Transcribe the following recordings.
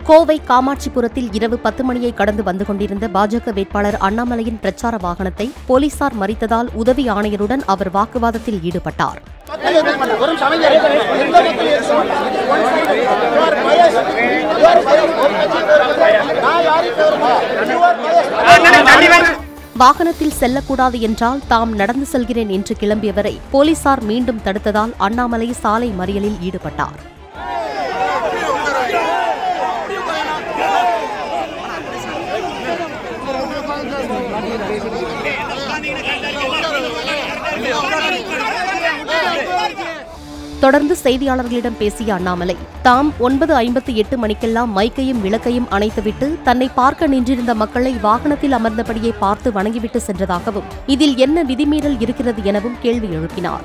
கோவை காமாட்சிபுரத்தில் இரவு பத்து மணியை கடந்து வந்து கொண்டிருந்த பாஜக வேட்பாளர் அண்ணாமலையின் பிரச்சார வாகனத்தை போலீசார் மறித்ததால் உதவி ஆணையருடன் அவர் வாக்குவாதத்தில் ஈடுபட்டார் வாகனத்தில் செல்லக்கூடாது என்றால் தாம் நடந்து செல்கிறேன் என்று கிளம்பியவரை போலீசார் மீண்டும் தடுத்ததால் அண்ணாமலை சாலை மறியலில் ஈடுபட்டார் தொடர்ந்து செய்தியாளர்களிடம் பேசிய அண்ணாமலை தாம் ஒன்பது ஐம்பத்தி எட்டு மணிக்கெல்லாம் மைக்கையும் விளக்கையும் அணைத்துவிட்டு தன்னை பார்க்க நின்றிருந்த மக்களை வாகனத்தில் அமர்ந்தபடியே பார்த்து வணங்கிவிட்டு சென்றதாகவும் இதில் என்ன விதிமீறல் இருக்கிறது எனவும் கேள்வி எழுப்பினார்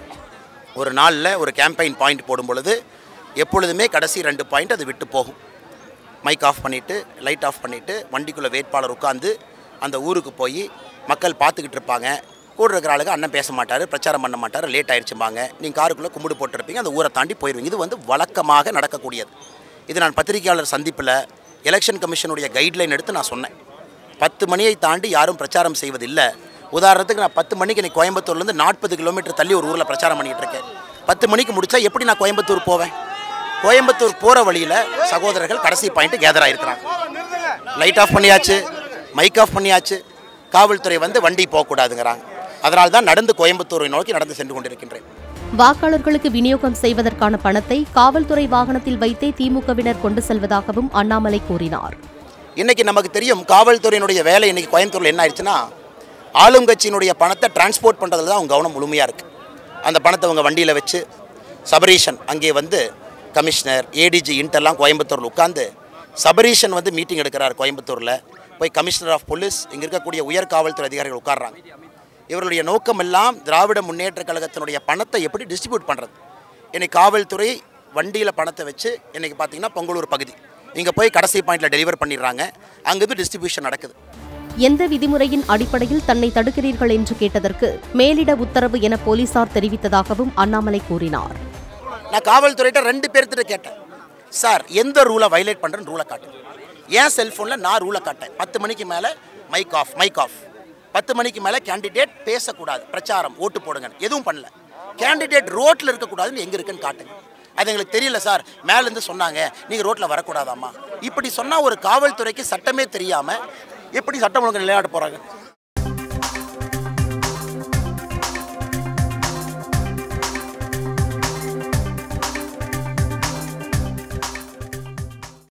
ஒரு நாளில் ஒரு கேம்பெயின் பாயிண்ட் போடும் பொழுது எப்பொழுதுமே கடைசி ரெண்டு பாயிண்ட் அது விட்டு போகும் மைக் ஆஃப் பண்ணிவிட்டு லைட் ஆஃப் பண்ணிவிட்டு வண்டிக்குள்ளே வேட்பாளர் உட்காந்து அந்த ஊருக்கு போய் மக்கள் பார்த்துக்கிட்டு இருப்பாங்க கூட இருக்கிற ஆளுங்க அண்ணன் பேச மாட்டார் பிரச்சாரம் பண்ண மாட்டார் லேட் ஆயிடுச்சும்பாங்க நீங்கள் காருக்குள்ளே கும்பிடு போட்டிருப்பீங்க அந்த ஊரை தாண்டி போயிடுவீங்க இது வந்து வழக்கமாக நடக்கக்கூடியது இது நான் பத்திரிகையாளர் சந்திப்பில் எலெக்ஷன் கமிஷனுடைய கைட்லைன் எடுத்து நான் சொன்னேன் பத்து மணியை தாண்டி யாரும் பிரச்சாரம் செய்வதில்லை உதாரணத்துக்கு நான் பத்து மணிக்கு இன்னைக்கு கோயம்புத்தூர்லேருந்து நாற்பது கிலோமீட்டர் தள்ளி ஒரு ஊரில் பிரச்சாரம் பண்ணிகிட்டு இருக்கேன் பத்து மணிக்கு முடிச்சா எப்படி நான் கோயம்புத்தூர் போவேன் கோயம்புத்தூர் போகிற வழியில் சகோதரர்கள் கடைசி பாயிண்ட் கேதர் ஆயிருக்கிறாங்க லைட் ஆஃப் பண்ணியாச்சு மைக் ஆஃப் பண்ணியாச்சு காவல்துறை வந்து வண்டி போகக்கூடாதுங்கிறாங்க அதனால தான் நடந்து கோயம்புத்தூரை நோக்கி நடந்து சென்று கொண்டிருக்கின்றேன் வாக்காளர்களுக்கு விநியோகம் செய்வதற்கான பணத்தை காவல்துறை வாகனத்தில் வைத்தே திமுகவினர் கொண்டு செல்வதாகவும் அண்ணாமலை கூறினார் இன்னைக்கு நமக்கு தெரியும் காவல்துறையினுடைய வேலை இன்னைக்கு கோயம்புத்தூரில் என்ன ஆயிடுச்சுன்னா ஆளுங்கட்சியினுடைய பணத்தை டிரான்ஸ்போர்ட் பண்ணுறதுல தான் அவங்க கவனம் முழுமையாக இருக்குது அந்த பணத்தை அவங்க வண்டியில் வச்சு சபரீஷன் அங்கே வந்து கமிஷனர் ஏடிஜி இன்டர்லாம் கோயம்புத்தூரில் உட்காந்து சபரீஷன் வந்து மீட்டிங் எடுக்கிறார் கோயம்புத்தூரில் போய் கமிஷனர் ஆஃப் போலீஸ் இங்கே இருக்கக்கூடிய உயர் காவல்துறை அதிகாரிகள் உட்கார்றாங்க இவர்களுடைய நோக்கம் எல்லாம் திராவிட முன்னேற்ற கழகத்தினுடைய பணத்தை எப்படி டிஸ்ட்ரிபியூட் பண்ணுறது இன்னைக்கு காவல்துறை வண்டியில் பணத்தை வச்சு இன்னைக்கு பார்த்தீங்கன்னா பொங்கலூர் பகுதி இங்கே போய் கடைசி பாயிண்டில் டெலிவர் பண்ணிடுறாங்க அங்கேருந்து டிஸ்ட்ரிபியூஷன் நடக்குது எந்த விதிமுறையின் அடிப்படையில் தன்னை தடுக்கிறீர்கள் என்று கேட்டதற்கு மேலிட உத்தரவு என போலீசார் தெரிவித்ததாகவும் அண்ணாமலை கூறினார் நான் காவல்துறையிட்ட ரெண்டு பேர்த்திட்ட கேட்டேன் சார் எந்த ரூலை வைலேட் பண்ணுறேன்னு ரூலை காட்டுங்க ஏன் செல்ஃபோனில் நான் ரூலை காட்டேன் பத்து மணிக்கு மேலே மைக் ஆஃப் மைக் ஆஃப் பத்து மணிக்கு மேலே கேண்டிடேட் பேசக்கூடாது பிரச்சாரம் ஓட்டு போடுங்க எதுவும் பண்ணல கேண்டிடேட் ரோட்டில் இருக்கக்கூடாதுன்னு எங்கே இருக்குன்னு காட்டுங்க அது எங்களுக்கு தெரியல சார் மேலேருந்து சொன்னாங்க நீங்கள் ரோட்டில் வரக்கூடாதாம்மா இப்படி சொன்னால் ஒரு காவல்துறைக்கு சட்டமே தெரியாமல் எப்படி சட்டம் ஒழுங்கு நிலைநாட்ட போகிறாங்க